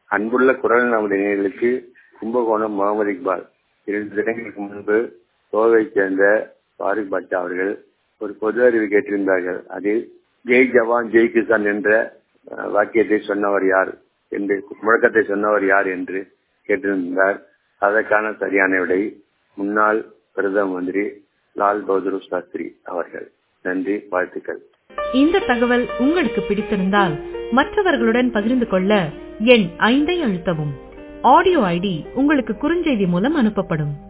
அன்புள்ள குரல் நமது நேர்களுக்கு கும்பகோணம் முகமது இக்பால் இரண்டு தினங்களுக்கு முன்பு கோவையைச் சேர்ந்த பாரிக் பாட்சா அவர்கள் ஒரு பொது அறிவு கேட்டிருந்தார்கள் அதில் ஜெய் ஜவான் ஜெய் கிசான் என்ற அஹ், வாக்கியத்தை சொன்னவர் யார் என்று முழக்கத்தை சொன்னவர் யார் என்று கேட்டிருந்தார் அதற்கான சரியான விடை முன்னாள் பிரதம மந்திரி லால் பகதூர் சாஸ்திரி அவர்கள் நன்றி வாழ்த்துக்கள் இந்த தகவல் உங்களுக்கு பிடித்திருந்தால் மற்றவர்களுடன் பகிர்ந்து கொள்ள எண் ஐந்தை அழுத்தவும் ஆடியோ ஐடி உங்களுக்கு குறுஞ்செய்தி மூலம் அனுப்பப்படும்